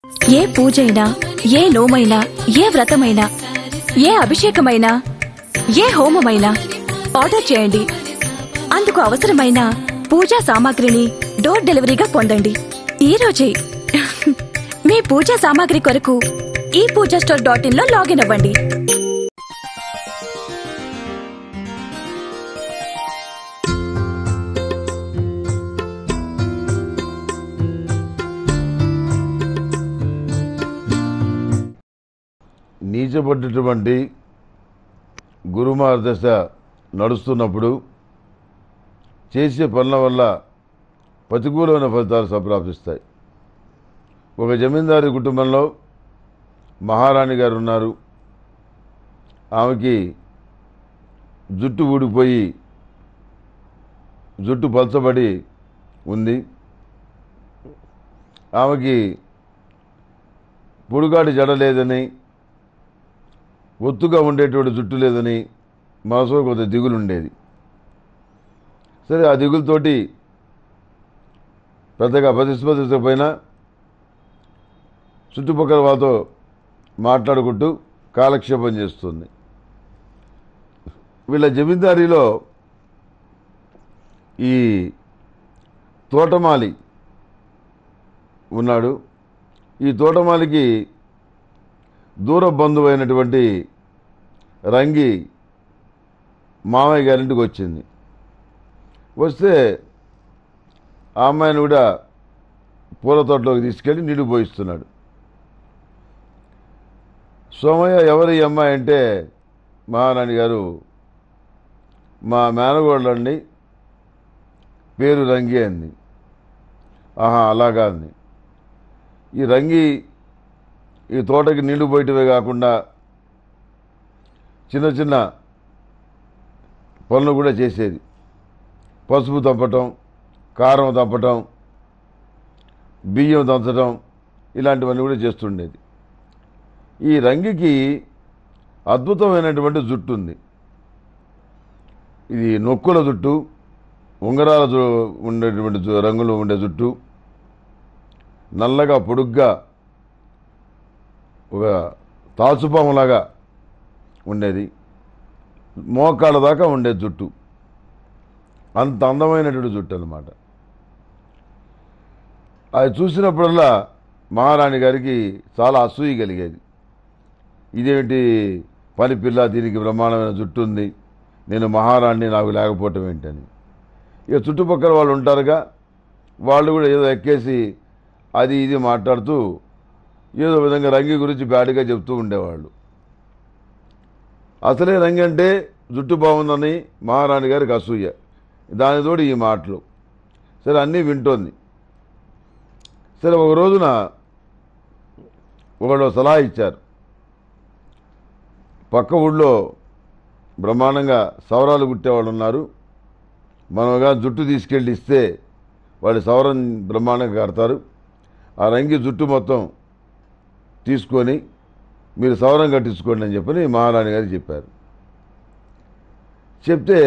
ఏ పూజైనా ఏ నోమైనా ఏ వ్రతమైనా ఏ అభిషేకమైనా ఏ హోమమైనా ఆర్డర్ చేయండి అందుకు అవసరమైన పూజా సామాగ్రిని డోర్ డెలివరీగా పొందండి ఈ రోజే మీ పూజా సామాగ్రి కొరకు ఈ పూజా స్టోర్ డాట్ ఇన్ లో లాగిన్ అవ్వండి నీచబడ్డటువంటి గురుమార్ దశ నడుస్తున్నప్పుడు చేసే పనుల వల్ల ప్రతికూలమైన ఫలితాలు సంప్రాప్తిస్తాయి ఒక జమీందారి కుటుంబంలో మహారాణి గారు ఉన్నారు ఆమెకి జుట్టు ఊడిపోయి జుట్టు పలచబడి ఉంది ఆమెకి పొడుగాటి జడ లేదని ఒత్తుగా ఉండేటువంటి జుట్టు లేదని మనసులో కొంత దిగులు ఉండేది సరే ఆ దిగులతోటి పెద్దగా ప్రతిస్పందించకపోయినా చుట్టుపక్కల వాళ్ళతో మాట్లాడుకుంటూ కాలక్షేపం చేస్తుంది వీళ్ళ జమీందారీలో ఈ తోటమాలి ఉన్నాడు ఈ తోటమాలికి దూర బంధువైనటువంటి రంగి మామయ్య గారింటికి వచ్చింది వస్తే ఆ అమ్మాయిని కూడా పూల తోటలోకి తీసుకెళ్ళి నీళ్లు పోయిస్తున్నాడు సోమయ్య ఎవరి ఈ అమ్మాయి అంటే మహారాణి గారు మా మేనగోళ్ళండి పేరు రంగి అంది ఆహా అలాగా అంది ఈ రంగి ఈ తోటకి నీళ్లు పోయటమే కాకుండా చిన్న చిన్న పనులు కూడా చేసేది పసుపు తంపటం కారం తంపటం బియ్యం దంచటం ఇలాంటివన్నీ కూడా చేస్తుండేది ఈ రంగికి అద్భుతమైనటువంటి జుట్టు ఉంది ఇది నొక్కుల జుట్టు ఉంగరాల జు ఉండేటువంటి జు- రంగులు ఉండే జుట్టు నల్లగా పొడుగ్గా ఒక తాచుపాములాగా ఉండేది మోకాళ్ళ దాకా ఉండేది జుట్టు అంత అందమైనటువంటి జుట్టు అనమాట అది చూసినప్పుడల్లా మహారాణి గారికి చాలా అసూయ కలిగేది ఇదేమిటి పని పిల్ల దీనికి బ్రహ్మాండమైన జుట్టు ఉంది నేను మహారాణి నాకు లేకపోవటం ఏంటని ఇక చుట్టుపక్కల వాళ్ళు ఉంటారుగా వాళ్ళు కూడా ఏదో ఎక్కేసి అది ఇది మాట్లాడుతూ ఏదో విధంగా రంగి గురించి బ్యాడ్గా చెప్తూ ఉండేవాళ్ళు అసలే రంగి అంటే జుట్టు బాగుందని మహారాణి గారికి అసూయ దానితోటి ఈ మాటలు సరే అన్నీ వింటోంది సరే ఒక రోజున ఒకళ్ళు సలహా ఇచ్చారు పక్క ఊళ్ళో బ్రహ్మాండంగా సవరాలు కుట్టేవాళ్ళు ఉన్నారు మనగా జుట్టు తీసుకెళ్ళి ఇస్తే వాళ్ళు సవరం బ్రహ్మాండంగా కడతారు ఆ రంగి జుట్టు మొత్తం తీసుకొని మీరు సవరం కట్టించుకోండి అని చెప్పని మహారాణి గారు చెప్పారు చెప్తే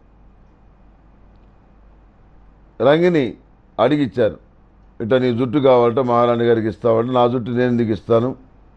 రంగిని అడిగిచ్చారు ఇట్లా నీ జుట్టు కావాలంటే మహారాణి గారికి ఇస్తావంటే నా జుట్టు నేను ఎందుకు ఇస్తాను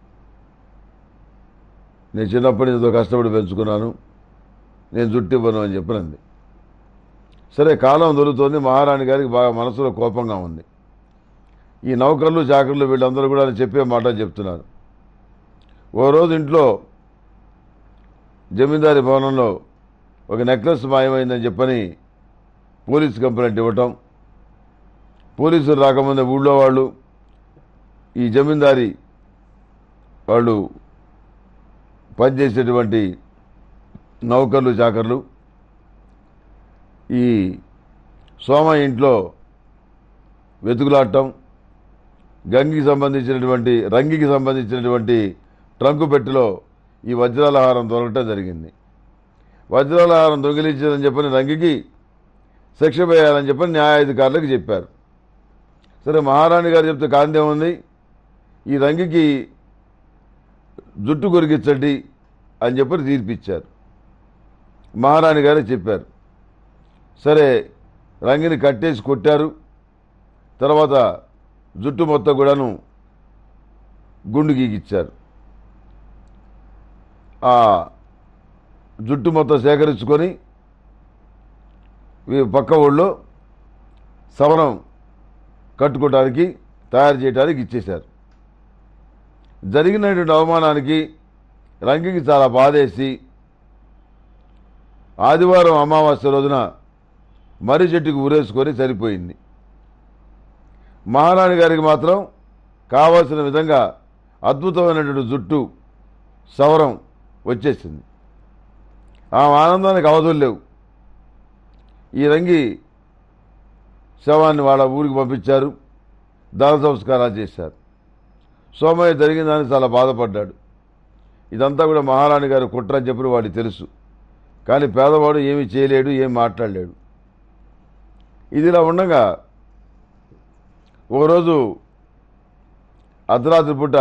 నేను చిన్నప్పటి నుంచి ఎంతో కష్టపడి పెంచుకున్నాను నేను జుట్టు ఇవ్వను అని చెప్పినంది సరే కాలం దొరుకుతోంది మహారాణి గారికి బాగా మనసులో కోపంగా ఉంది ఈ నౌకర్లు చాకర్లు వీళ్ళందరూ కూడా చెప్పే మాట చెప్తున్నారు ఓ రోజు ఇంట్లో జమీందారి భవనంలో ఒక నెక్లెస్ మాయమైందని చెప్పని పోలీస్ కంప్లైంట్ ఇవ్వటం పోలీసులు రాకముందే ఊళ్ళో వాళ్ళు ఈ జమీందారి వాళ్ళు పనిచేసేటువంటి నౌకర్లు చాకర్లు ఈ సోమ ఇంట్లో వెతుకులాడటం గంగికి సంబంధించినటువంటి రంగికి సంబంధించినటువంటి ట్రంకు పెట్టెలో ఈ వజ్రాల హారం దొరకటం జరిగింది వజ్రాల హారం దొంగిలించిందని చెప్పని రంగికి శిక్ష వేయాలని చెప్పని న్యాయాధికారులకు చెప్పారు సరే మహారాణి గారు చెప్తే కాందేముంది ఈ రంగికి జుట్టు కొరికించండి అని చెప్పని తీర్పిచ్చారు మహారాణి గారే చెప్పారు సరే రంగిని కట్టేసి కొట్టారు తర్వాత జుట్టు మొత్తం కూడాను గుండు గీకిచ్చారు ఆ జుట్టు మొత్తం సేకరించుకొని ఈ పక్క ఊళ్ళో సవరం కట్టుకోవడానికి తయారు చేయడానికి ఇచ్చేశారు జరిగినటువంటి అవమానానికి రంగికి చాలా బాధేసి ఆదివారం అమావాస్య రోజున మర్రి చెట్టుకు ఊరేసుకొని సరిపోయింది మహారాణి గారికి మాత్రం కావాల్సిన విధంగా అద్భుతమైనటువంటి జుట్టు సవరం వచ్చేసింది ఆ ఆనందానికి అవధులు లేవు ఈ రంగి శవాన్ని వాళ్ళ ఊరికి పంపించారు దాన సంస్కారాలు చేశారు సోమయ్య జరిగిన దానికి చాలా బాధపడ్డాడు ఇదంతా కూడా మహారాణి గారు కుట్ర అని చెప్పి వాడికి తెలుసు కానీ పేదవాడు ఏమీ చేయలేడు ఏం మాట్లాడలేడు ఇదిలా ఉండగా ఒకరోజు అర్ధరాత్రి పూట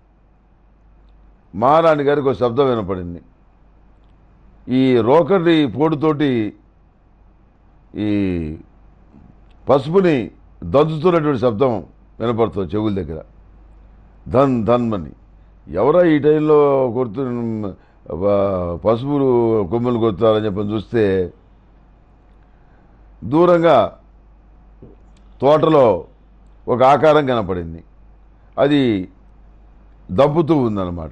మహారాణి గారికి ఒక శబ్దం వినపడింది ఈ రోకర్ని పోటుతోటి ఈ పసుపుని దంచుతున్నటువంటి శబ్దం వినపడుతుంది చెవుల దగ్గర ధన్ ధన్ అని ఎవరా ఈ టైంలో కొడుతు పసుపులు కొమ్ములు కొడతారని చెప్పని చూస్తే దూరంగా తోటలో ఒక ఆకారం కనపడింది అది దబ్బుతూ ఉందన్నమాట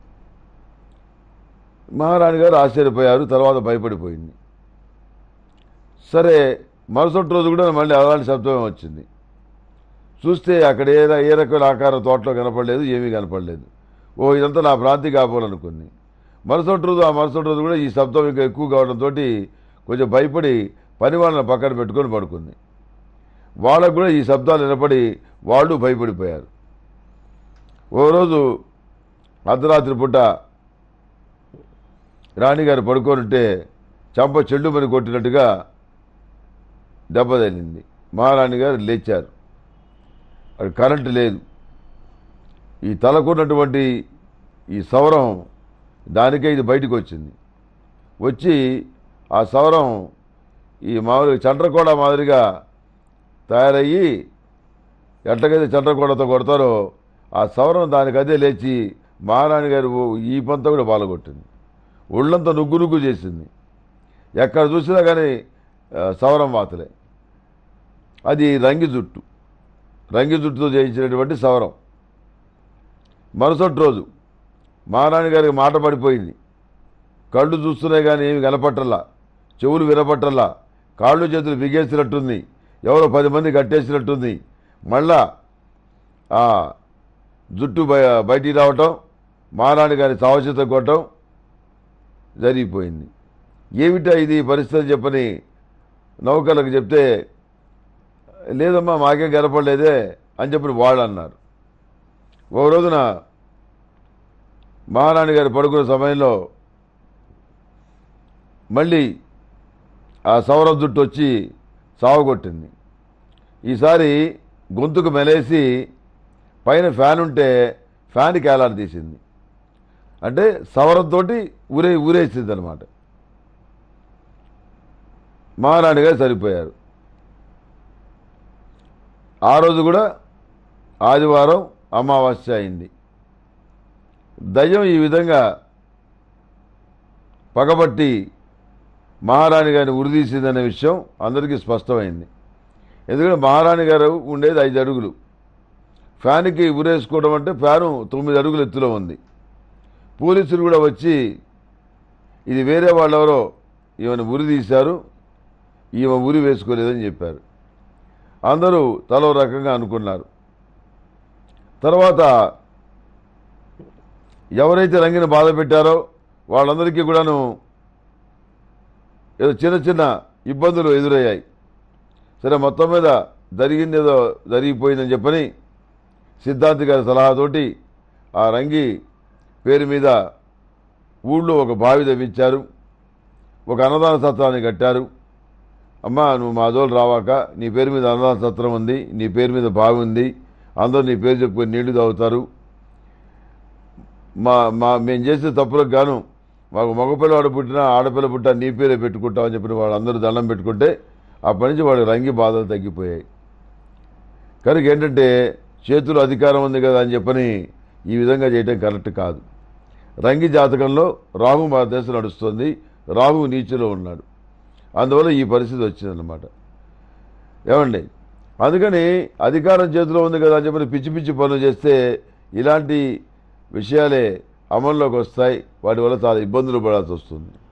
మహారాణి గారు ఆశ్చర్యపోయారు తర్వాత భయపడిపోయింది సరే మరుసటి రోజు కూడా మళ్ళీ అలాంటి శబ్దం వచ్చింది చూస్తే అక్కడ ఏ ర- ఏ రకమైన ఆకారం తోటలో కనపడలేదు ఏమీ కనపడలేదు ఓ ఇదంతా నా ప్రాంతి కాపోవాలనుకుంది మరుసటి రోజు ఆ మరుసటి రోజు కూడా ఈ శబ్దం ఇంకా ఎక్కువ కావడంతో కొంచెం భయపడి పని వాళ్ళని పక్కన పెట్టుకొని పడుకుంది వాళ్ళకు కూడా ఈ శబ్దాలు వినపడి వాళ్ళు భయపడిపోయారు ఓ రోజు అర్ధరాత్రి పూట రాణిగారు పడుకోనుంటే చంప చెల్లు పని కొట్టినట్టుగా దెబ్బ తగిలింది మహారాణి గారు లేచారు అది కరెంటు లేదు ఈ తలకున్నటువంటి ఈ సవరం దానికే ఇది బయటకు వచ్చింది వచ్చి ఆ సవరం ఈ మామూలుగా చండ్రకోడ మాదిరిగా తయారయ్యి ఎట్టకైతే చండ్రకోడతో కొడతారో ఆ సవరం దానికి అదే లేచి మహారాణి గారు ఈ పంత కూడా పాల్గొట్టింది ఒళ్ళంతా నుగ్గు నుగ్గు చేసింది ఎక్కడ చూసినా కానీ ఆ, సవరం వాతలే అది రంగి జుట్టు రంగి జుట్టుతో చేయించినటువంటి సవరం మరుసటి రోజు మహారాణి గారికి మాట పడిపోయింది కళ్ళు చూస్తున్నాయి కానీ ఏమి కనపట్టల్లా చెవులు వినపట్టల్లా కాళ్ళు చేతులు బిగేసినట్టుంది ఎవరో పది మంది కట్టేసినట్టుంది మళ్ళా ఆ జుట్టు బయ బయటికి రావటం మహారాణి గారి సావచిత కొట్టడం జరిగిపోయింది ఏమిటా ఇది పరిస్థితి చెప్పని నౌకర్లకు చెప్తే లేదమ్మా మాకేం కనపడలేదే అని చెప్పి వాళ్ళు అన్నారు ఓ రోజున మహారాణి గారు పడుకున్న సమయంలో మళ్ళీ ఆ సౌర జుట్టు వచ్చి సావగొట్టింది ఈసారి గొంతుకు మెలేసి పైన ఫ్యాన్ ఉంటే ఫ్యాన్కి ఏలాడి తీసింది అంటే సవరంతో ఊరే ఊరేసింది అనమాట మహారాణి గారు సరిపోయారు ఆ రోజు కూడా ఆదివారం అమావాస్య అయింది దయ్యం ఈ విధంగా పగబట్టి మహారాణి గారిని ఉరిదీసిందనే విషయం అందరికీ స్పష్టమైంది ఎందుకంటే మహారాణి గారు ఉండేది ఐదు అడుగులు ఫ్యాన్కి ఉరేసుకోవడం అంటే ఫ్యాను తొమ్మిది అడుగులు ఎత్తులో ఉంది పోలీసులు కూడా వచ్చి ఇది వేరే వాళ్ళెవరో ఈమెను ఉరి తీశారు ఈమె ఉరి వేసుకోలేదని చెప్పారు అందరూ తలో రకంగా అనుకున్నారు తర్వాత ఎవరైతే రంగిని బాధ పెట్టారో వాళ్ళందరికీ కూడాను ఏదో చిన్న చిన్న ఇబ్బందులు ఎదురయ్యాయి సరే మొత్తం మీద జరిగింది ఏదో జరిగిపోయిందని చెప్పని సిద్ధాంతి గారి సలహాతోటి ఆ రంగి పేరు మీద ఊళ్ళో ఒక బావి తవ్వించారు ఒక అన్నదాన సత్రాన్ని కట్టారు అమ్మా నువ్వు మా జోలు రావాక నీ పేరు మీద అన్నదాన సత్రం ఉంది నీ పేరు మీద బావి ఉంది అందరూ నీ పేరు చెప్పుకొని నీళ్లు తాగుతారు మా మా మేము చేసే తప్పులకు గాను మాకు మగపిల్లవాడు పుట్టినా ఆడపిల్ల పుట్టినా నీ పేరే పెట్టుకుంటామని చెప్పిన వాళ్ళందరూ దండం పెట్టుకుంటే అప్పటి నుంచి వాడి రంగి బాధలు తగ్గిపోయాయి కనుక ఏంటంటే చేతులు అధికారం ఉంది కదా అని చెప్పని ఈ విధంగా చేయటం కరెక్ట్ కాదు రంగి జాతకంలో రాహు మా దశ నడుస్తుంది రాహు నీచులో ఉన్నాడు అందువల్ల ఈ పరిస్థితి వచ్చిందన్నమాట ఏమండి అందుకని అధికారం చేతిలో ఉంది కదా అని చెప్పి పిచ్చి పిచ్చి పనులు చేస్తే ఇలాంటి విషయాలే అమల్లోకి వస్తాయి వాటి వల్ల చాలా ఇబ్బందులు పడాల్సి వస్తుంది